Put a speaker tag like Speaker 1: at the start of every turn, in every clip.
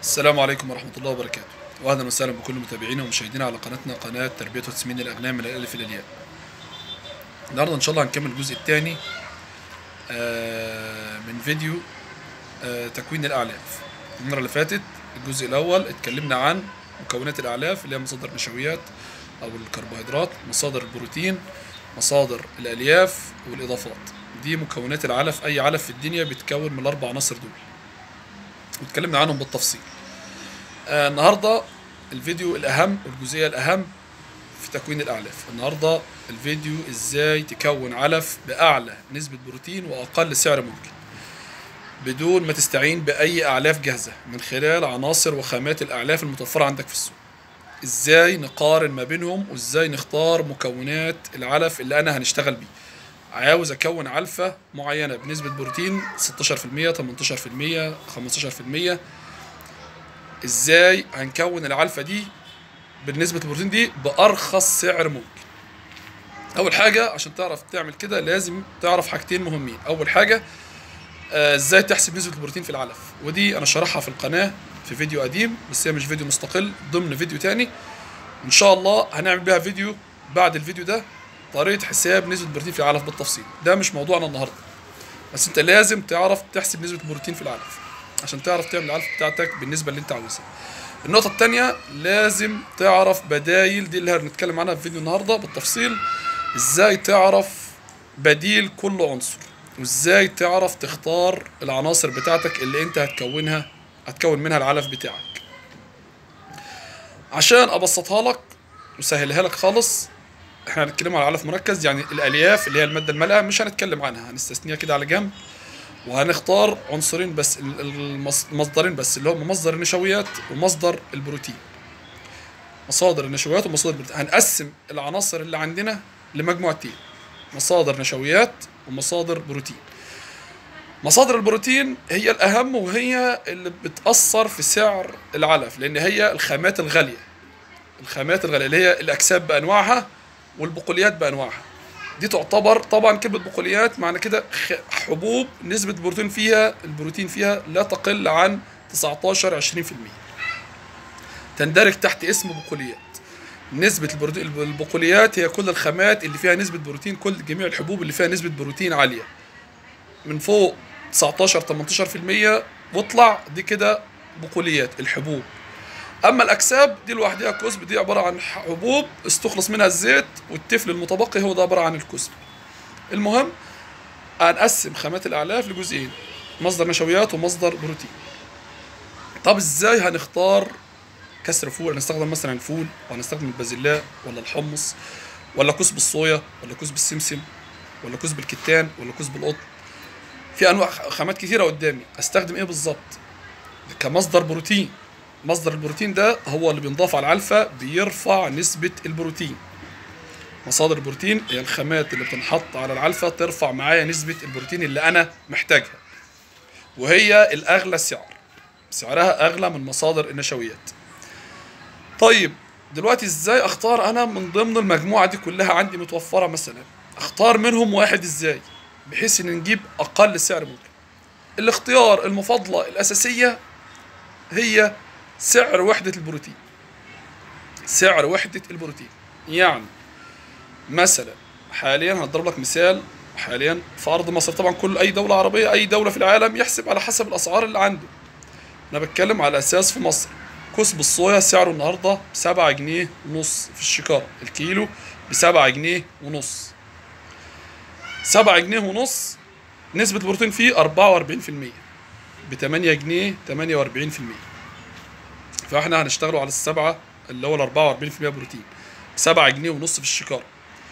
Speaker 1: السلام عليكم ورحمة الله وبركاته وأهلا وسهلا بكل متابعينا ومشاهدينا على قناتنا قناة تربية وتسمين الأغنام من الألف إلى الياء النهاردة إن شاء الله هنكمل الجزء الثاني من فيديو آه، تكوين الأعلاف المرة اللي فاتت الجزء الأول اتكلمنا عن مكونات الأعلاف اللي هي مصادر النشويات أو الكربوهيدرات مصادر البروتين مصادر الألياف والإضافات دي مكونات العلف أي علف في الدنيا بيتكون من الأربع عناصر دول واتكلمنا عنهم بالتفصيل آه النهارده الفيديو الاهم والجزئيه الاهم في تكوين الاعلاف النهارده الفيديو ازاي تكون علف باعلى نسبه بروتين واقل سعر ممكن بدون ما تستعين باي اعلاف جاهزه من خلال عناصر وخامات الاعلاف المتوفره عندك في السوق ازاي نقارن ما بينهم وازاي نختار مكونات العلف اللي انا هنشتغل بيه عاوز اكون علفه معينه بنسبه بروتين 16% 18% 15% ازاي هنكون العلفه دي بالنسبه البروتين دي بارخص سعر ممكن اول حاجه عشان تعرف تعمل كده لازم تعرف حاجتين مهمين اول حاجه آه، ازاي تحسب نسبه البروتين في العلف ودي انا شرحها في القناه في فيديو قديم بس هي مش فيديو مستقل ضمن فيديو تاني ان شاء الله هنعمل بيها فيديو بعد الفيديو ده طريقه حساب نسبه البروتين في العلف بالتفصيل ده مش موضوعنا النهارده بس انت لازم تعرف تحسب نسبه البروتين في العلف عشان تعرف تعمل العلف بتاعتك بالنسبه اللي انت عاوزها النقطة التانية لازم تعرف بدايل دي اللي هنتكلم عنها في فيديو النهاردة بالتفصيل ازاي تعرف بديل كل عنصر وازاي تعرف تختار العناصر بتاعتك اللي انت هتكونها هتكون منها العلف بتاعك عشان ابسطها لك وسهلها لك خالص احنا هنتكلم على علف مركز يعني الالياف اللي هي الماده المالئه مش هنتكلم عنها هنستثنيها كده على جنب وهنختار عنصرين بس ال- المص- المصدرين بس اللي هم مصدر النشويات ومصدر البروتين مصادر النشويات ومصادر البروتين هنقسم العناصر اللي عندنا لمجموعتين مصادر نشويات ومصادر بروتين مصادر البروتين هي الأهم وهي اللي بتأثر في سعر العلف لأن هي الخامات الغالية الخامات الغالية اللي هي الأكساب بأنواعها والبقوليات بأنواعها دي تعتبر طبعا كلمة بقوليات معنى كده خ- حبوب نسبة البروتين فيها البروتين فيها لا تقل عن 19 20% تندرج تحت اسم بقوليات نسبة البروتين البقوليات هي كل الخامات اللي فيها نسبة بروتين كل جميع الحبوب اللي فيها نسبة بروتين عالية من فوق 19 18% واطلع دي كده بقوليات الحبوب اما الاكساب دي لوحدها كسب دي عباره عن حبوب استخلص منها الزيت والتفل المتبقي هو ده عباره عن الكسب المهم هنقسم خامات الاعلاف لجزئين مصدر نشويات ومصدر بروتين طب ازاي هنختار كسر فول هنستخدم مثلا الفول وهنستخدم البازلاء ولا الحمص ولا كسب الصويا ولا كسب السمسم ولا كسب الكتان ولا كسب القطن في انواع خامات كتيره قدامي استخدم ايه بالظبط كمصدر بروتين مصدر البروتين ده هو اللي بينضاف على العلفة بيرفع نسبة البروتين مصادر البروتين هي الخامات اللي بتنحط على العلفة ترفع معايا نسبة البروتين اللي أنا محتاجها وهي الأغلى سعر سعرها أغلى من مصادر النشويات طيب دلوقتي ازاي اختار انا من ضمن المجموعة دي كلها عندي متوفرة مثلا اختار منهم واحد ازاي بحيث ان نجيب اقل سعر ممكن الاختيار المفاضلة الاساسية هي سعر وحدة البروتين سعر وحدة البروتين يعني مثلا حاليا هضرب لك مثال حاليا في ارض مصر طبعا كل اي دولة عربية اي دولة في العالم يحسب على حسب الاسعار اللي عنده انا بتكلم على اساس في مصر كسب الصويا سعره النهارده بسبعة جنيه ونص في الشكارة الكيلو بسبعة جنيه ونص سبعة جنيه ونص نسبة البروتين فيه أربعة وأربعين في المية بتمانية جنيه تمانية وأربعين في المية فاحنا هنشتغلوا على السبعة اللي هو الأربعة وأربعين في المية بروتين سبعة جنيه ونص في الشكارة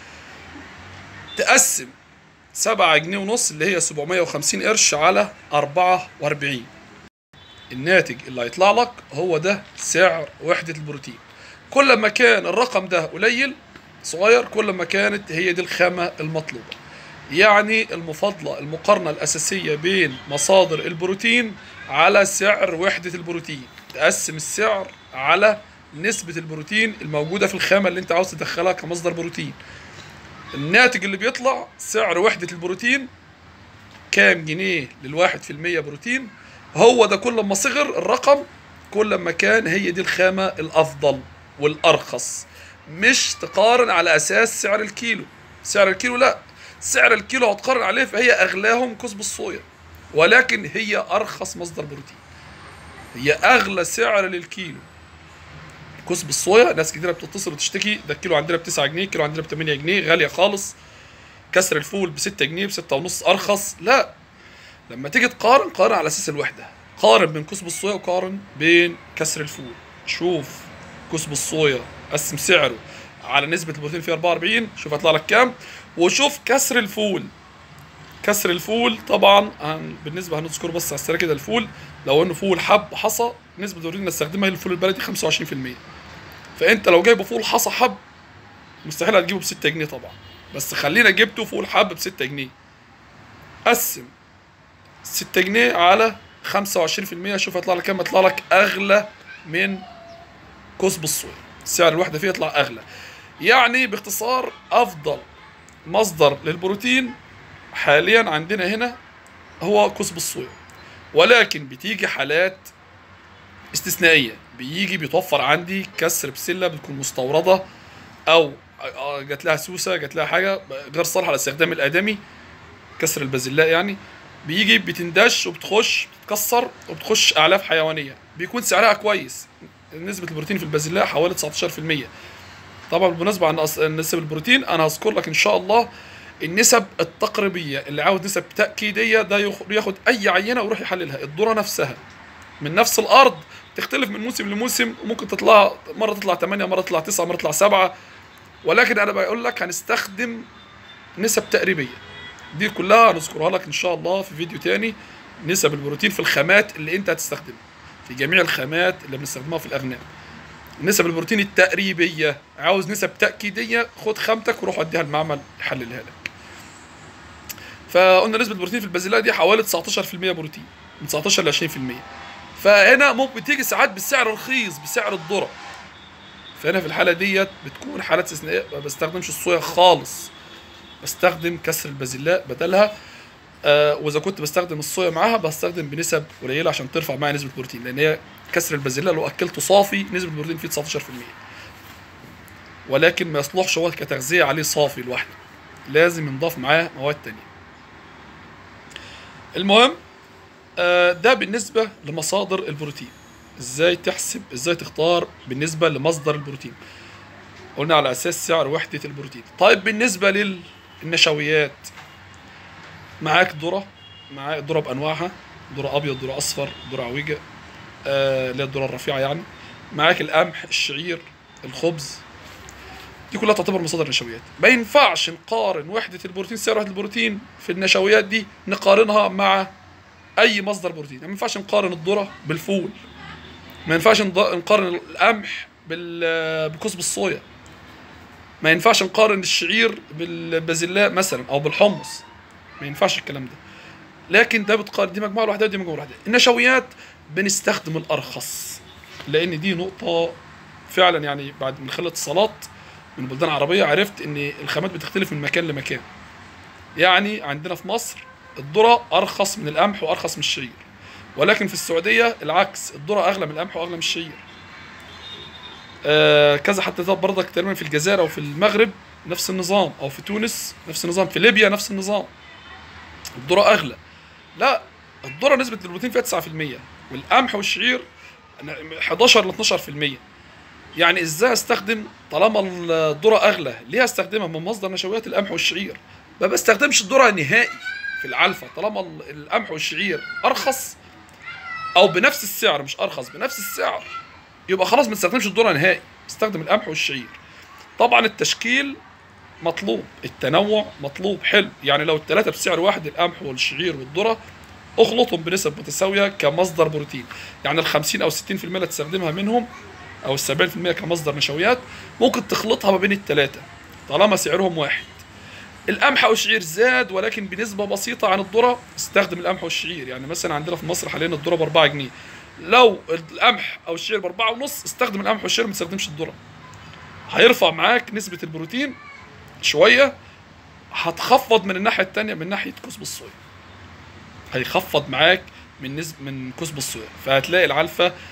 Speaker 1: تقسم سبعة جنيه ونص اللي هي سبعمية وخمسين قرش على أربعة وأربعين الناتج اللي هيطلع لك هو ده سعر وحدة البروتين كل ما كان الرقم ده قليل صغير كل ما كانت هي دي الخامة المطلوبة يعني المفاضلة المقارنة الأساسية بين مصادر البروتين على سعر وحدة البروتين تقسم السعر على نسبة البروتين الموجودة في الخامة اللي انت عاوز تدخلها كمصدر بروتين الناتج اللي بيطلع سعر وحدة البروتين كام جنيه للواحد في المية بروتين هو ده كل ما صغر الرقم كل ما كان هي دي الخامة الأفضل والأرخص مش تقارن على أساس سعر الكيلو سعر الكيلو لا سعر الكيلو هتقارن عليه فهي أغلاهم كسب الصويا ولكن هي أرخص مصدر بروتين هي أغلى سعر للكيلو كسب الصويا ناس كتيرة بتتصل وتشتكي ده الكيلو عندنا ب 9 جنيه الكيلو عندنا ب 8 جنيه غالية خالص كسر الفول ب 6 جنيه ب 6 ونص أرخص لا لما تيجي تقارن قارن على اساس الوحده قارن بين كسب الصويا وقارن بين كسر الفول شوف كسب الصويا قسم سعره على نسبة البروتين فيه 44 شوف هيطلع لك كام وشوف كسر الفول كسر الفول طبعا هن بالنسبة هنذكر بس على السريع كده الفول لو انه فول حب حصى نسبة البروتين اللي نستخدمها للفول البلدي 25% فانت لو جايبه فول حصى حب مستحيل هتجيبه ب 6 جنيه طبعا بس خلينا جبته فول حب ب 6 جنيه قسم 6 جنيه على 25% شوف هيطلع لك كام هيطلع لك اغلى من كسب الصويا سعر الوحده فيه يطلع اغلى يعني باختصار افضل مصدر للبروتين حاليا عندنا هنا هو كسب الصويا ولكن بتيجي حالات استثنائيه بيجي بيتوفر عندي كسر بسله بتكون مستورده او آه، جات لها سوسه جات لها حاجه غير صالحه للاستخدام الادمي كسر البازلاء يعني بيجي بتندش وبتخش بتتكسر وبتخش اعلاف حيوانيه بيكون سعرها كويس نسبه البروتين في البازلاء حوالي 19% طبعا بالمناسبه عن أص- نسب البروتين انا هذكر لك ان شاء الله النسب التقريبيه اللي عاوز نسب تاكيديه ده يخ- ياخد اي عينه ويروح يحللها الذره نفسها من نفس الارض تختلف من موسم لموسم وممكن تطلع مره تطلع 8 مره تطلع 9 مره تطلع 7 ولكن انا بقول لك هنستخدم نسب تقريبيه دي كلها هنذكرها لك ان شاء الله في فيديو تاني نسب البروتين في الخامات اللي انت هتستخدمها في جميع الخامات اللي بنستخدمها في الاغنام نسب البروتين التقريبيه عاوز نسب تاكيديه خد خامتك وروح وديها المعمل يحللها لك فقلنا نسبه البروتين في البازلاء دي حوالي 19% بروتين من 19 ل 20% فهنا ممكن تيجي ساعات بالسعر رخيص بسعر الذره فهنا في الحاله ديت بتكون حالات استثنائيه ما بستخدمش الصويا خالص بستخدم كسر البازلاء بدلها آه واذا كنت بستخدم الصويا معاها بستخدم بنسب قليله عشان ترفع معايا نسبه البروتين لان هي كسر البازلاء لو اكلته صافي نسبه البروتين فيه 19% ولكن ما يصلحش هو كتغذيه عليه صافي لوحده لازم ينضاف معاه مواد تانية المهم آه ده بالنسبه لمصادر البروتين ازاي تحسب ازاي تختار بالنسبه لمصدر البروتين قلنا على اساس سعر وحده البروتين طيب بالنسبه للنشويات معاك ذره معاك ذره بانواعها ذره ابيض ذره اصفر ذره عويجه آه، اللي هي الذره الرفيعه يعني معاك القمح الشعير الخبز دي كلها تعتبر مصادر نشويات ما ينفعش نقارن وحده البروتين سعر وحده البروتين في النشويات دي نقارنها مع اي مصدر بروتين يعني ما ينفعش نقارن الذره بالفول ما ينفعش نض- نقارن القمح بال- بكسب الصويا ما ينفعش نقارن الشعير بالبازلاء مثلا او بالحمص ما ينفعش الكلام ده لكن ده بتقارن دي مجموعه لوحدها ودي مجموعه لوحدها النشويات بنستخدم الارخص لان دي نقطه فعلا يعني بعد من خلال اتصالات من بلدان عربيه عرفت ان الخامات بتختلف من مكان لمكان يعني عندنا في مصر الذره ارخص من القمح وارخص من الشعير ولكن في السعوديه العكس الذره اغلى من القمح واغلى من الشعير آه كذا حتى ده برضك تقريبا في الجزائر او في المغرب نفس النظام او في تونس نفس النظام في ليبيا نفس النظام الذره اغلى لا الذره نسبه البروتين فيها 9% والقمح والشعير 11 ل 12% يعني ازاي استخدم طالما الذره اغلى ليه استخدمها من مصدر نشويات القمح والشعير ما بستخدمش الذره نهائي في العلفه طالما ال- القمح والشعير ارخص او بنفس السعر مش ارخص بنفس السعر يبقى خلاص ما تستخدمش الذره نهائي استخدم القمح والشعير طبعا التشكيل مطلوب التنوع مطلوب حلو يعني لو الثلاثه بسعر واحد القمح والشعير والذره اخلطهم بنسب متساويه كمصدر بروتين يعني ال 50 او 60% اللي تستخدمها منهم او ال 70% كمصدر نشويات ممكن تخلطها ما بين الثلاثه طالما سعرهم واحد القمح او الشعير زاد ولكن بنسبه بسيطه عن الذره استخدم القمح والشعير يعني مثلا عندنا في مصر حاليا الذره ب 4 جنيه لو القمح او الشعير ب 4 ونص استخدم القمح والشعير ما تستخدمش الذره هيرفع معاك نسبه البروتين شويه هتخفض من الناحيه التانية من ناحيه كسب الصويا هيخفض معاك من نسب من كسب الصويا فهتلاقي العلفه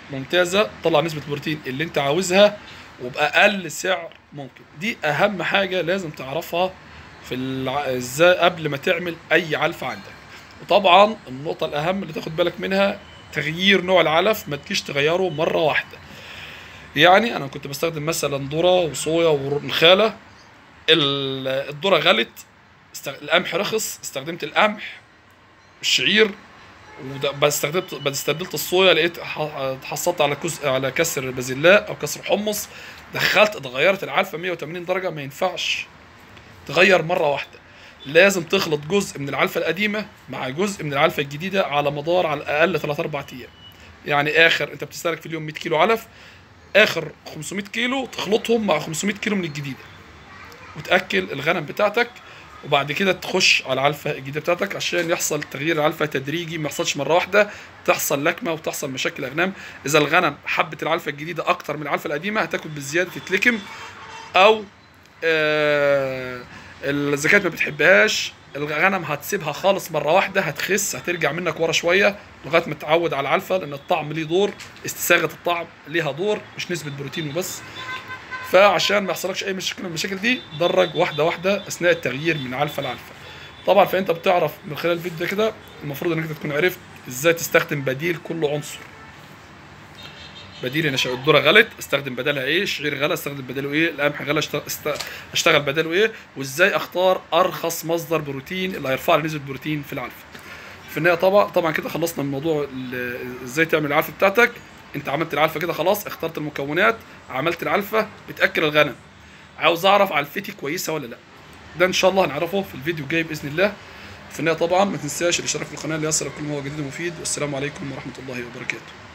Speaker 1: ممتازه تطلع نسبه البروتين اللي انت عاوزها وباقل سعر ممكن دي اهم حاجه لازم تعرفها في الع... ازاي قبل ما تعمل اي علف عندك وطبعا النقطه الاهم اللي تاخد بالك منها تغيير نوع العلف ما تجيش تغيره مره واحده يعني انا كنت بستخدم مثلا ذره وصويا ونخاله ال- الذره غلت است... القمح رخص استخدمت القمح الشعير وده- بس استخدمت بس استبدلت الصويا لقيت ح- حصلت على كس... على كسر بازلاء او كسر حمص دخلت اتغيرت العلفه 180 درجه ما ينفعش تغير مره واحده لازم تخلط جزء من العلفه القديمه مع جزء من العلفه الجديده على مدار على الاقل 3 4 ايام يعني اخر انت بتستهلك في اليوم 100 كيلو علف اخر 500 كيلو تخلطهم مع 500 كيلو من الجديده وتاكل الغنم بتاعتك وبعد كده تخش على العلفه الجديده بتاعتك عشان يحصل تغيير العلفه تدريجي ما يحصلش مره واحده تحصل لكمه وتحصل مشاكل اغنام اذا الغنم حبت العلفه الجديده اكتر من العلفه القديمه هتاكل بالزياده تتلكم او آه الزكاه ما بتحبهاش الغنم هتسيبها خالص مره واحده هتخس هترجع منك ورا شويه لغايه ما تتعود على العلفه لان الطعم ليه دور استساغه الطعم ليها دور مش نسبه بروتين وبس فعشان ما يحصلكش اي مشكله من المشاكل دي درج واحده واحده اثناء التغيير من علفه لعلفه طبعا فانت بتعرف من خلال الفيديو ده كده المفروض انك انت تكون عرفت ازاي تستخدم بديل كل عنصر بديل انا شا- الذره غلت استخدم بدلها ايه الشعير غلى استخدم بداله ايه القمح غلى اشت- است- اشتغل بداله ايه وازاي اختار ارخص مصدر بروتين اللي هيرفع لي نسبه بروتين في العلفه في النهايه طبعا طبعا كده خلصنا من موضوع ال- ازاي تعمل العلفه بتاعتك انت عملت العلفه كده خلاص اخترت المكونات عملت العلفه بتاكل الغنم عاوز اعرف علفتي كويسه ولا لا ده ان شاء الله هنعرفه في الفيديو الجاي باذن الله في النهايه طبعا ما تنساش الاشتراك في القناه ليصلك كل ما هو جديد ومفيد والسلام عليكم ورحمه الله وبركاته